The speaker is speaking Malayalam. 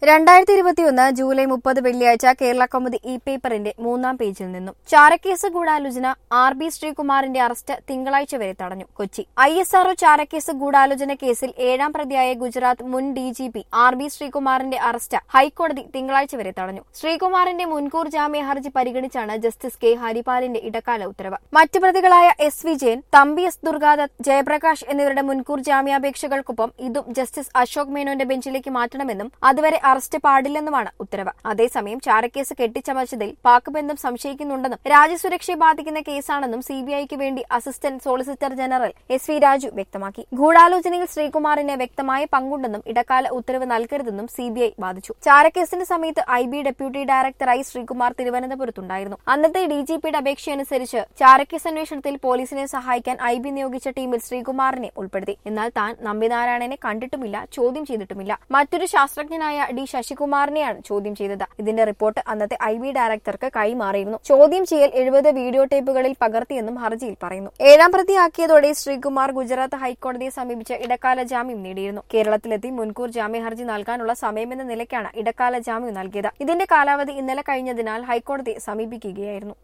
രണ്ടായിരത്തി ഇരുപത്തിയൊന്ന് ജൂലൈ മുപ്പത് വെള്ളിയാഴ്ച കേരള കൗമുദി ഇ പേപ്പറിന്റെ മൂന്നാം പേജിൽ നിന്നും ചാരക്കേസ് ഗൂഢാലോചന ആർ ബി ശ്രീകുമാറിന്റെ അറസ്റ്റ് തിങ്കളാഴ്ച വരെ തടഞ്ഞു കൊച്ചി ഐ എസ് ആർഒ ചാരക്കേസ് ഗൂഢാലോചന കേസിൽ ഏഴാം പ്രതിയായ ഗുജറാത്ത് മുൻ D G P R B ശ്രീകുമാറിന്റെ അറസ്റ്റ് ഹൈക്കോടതി തിങ്കളാഴ്ച വരെ തടഞ്ഞു ശ്രീകുമാറിന്റെ മുൻകൂർ ജാമ്യ ഹർജി പരിഗണിച്ചാണ് ജസ്റ്റിസ് കെ ഹരിപാലിന്റെ ഇടക്കാല ഉത്തരവ് മറ്റു പ്രതികളായ എസ് വിജയൻ തമ്പി എസ് ദുർഗാദത്ത് ജയപ്രകാശ് എന്നിവരുടെ മുൻകൂർ ജാമ്യാപേക്ഷകൾക്കൊപ്പം ഇതും ജസ്റ്റിസ് അശോക് മേനോന്റെ ബെഞ്ചിലേക്ക് മാറ്റണമെന്നും അതുവരെ അറസ്റ്റ് പാടില്ലെന്നുമാണ് ഉത്തരവ് അതേസമയം ചാരക്കേസ് കെട്ടിച്ചമച്ചതിൽ പാക് ബന്ധം സംശയിക്കുന്നുണ്ടെന്നും രാജ്യസുരക്ഷയെ ബാധിക്കുന്ന കേസാണെന്നും സിബിഐക്ക് വേണ്ടി assistant solicitor general S V Raju വ്യക്തമാക്കി ഗൂഢാലോചനയിൽ ശ്രീകുമാറിന് വ്യക്തമായ പങ്കുണ്ടെന്നും ഇടക്കാല ഉത്തരവ് നൽകരുതെന്നും സിബിഐ വാദിച്ചു ചാരക്കേസിന്റെ സമയത്ത് ഐ ബി ഡെപ്യൂട്ടി ഡയറക്ടറായി ശ്രീകുമാർ തിരുവനന്തപുരത്തുണ്ടായിരുന്നു അന്നത്തെ ഡി ജി പിയുടെ അപേക്ഷയനുസരിച്ച് ചാരക്കേസ് അന്വേഷണത്തിൽ പോലീസിനെ സഹായിക്കാൻ ഐ ബി നിയോഗിച്ച ടീമിൽ ശ്രീകുമാറിനെ ഉൾപ്പെടുത്തി എന്നാൽ താൻ നമ്പിനാരായണനെ കണ്ടിട്ടുമില്ല ചോദ്യം ചെയ്തിട്ടുമില്ല മറ്റൊരു ശാസ്ത്രജ്ഞനായ ഡി ശശികുമാറിനെയാണ് ചോദ്യം ചെയ്തത് ഇതിന്റെ റിപ്പോർട്ട് അന്നത്തെ ഐ ബി ഡയറക്ടർക്ക് കൈമാറിയിരുന്നു ചോദ്യം ചെയ്യൽ എഴുപത് വീഡിയോ ടേപ്പുകളിൽ പകർത്തിയെന്നും ഹർജിയിൽ പറയുന്നു ഏഴാം പ്രതിയാക്കിയതോടെ ശ്രീകുമാർ ഗുജറാത്ത് ഹൈക്കോടതിയെ സമീപിച്ച് ഇടക്കാല ജാമ്യം നേടിയിരുന്നു കേരളത്തിലെത്തി മുൻകൂർ ജാമ്യ ഹർജി നൽകാനുള്ള സമയമെന്ന നിലയ്ക്കാണ് ഇടക്കാല ജാമ്യം നൽകിയത് ഇതിന്റെ കാലാവധി ഇന്നലെ കഴിഞ്ഞതിനാൽ ഹൈക്കോടതിയെ സമീപിക്കുകയായിരുന്നു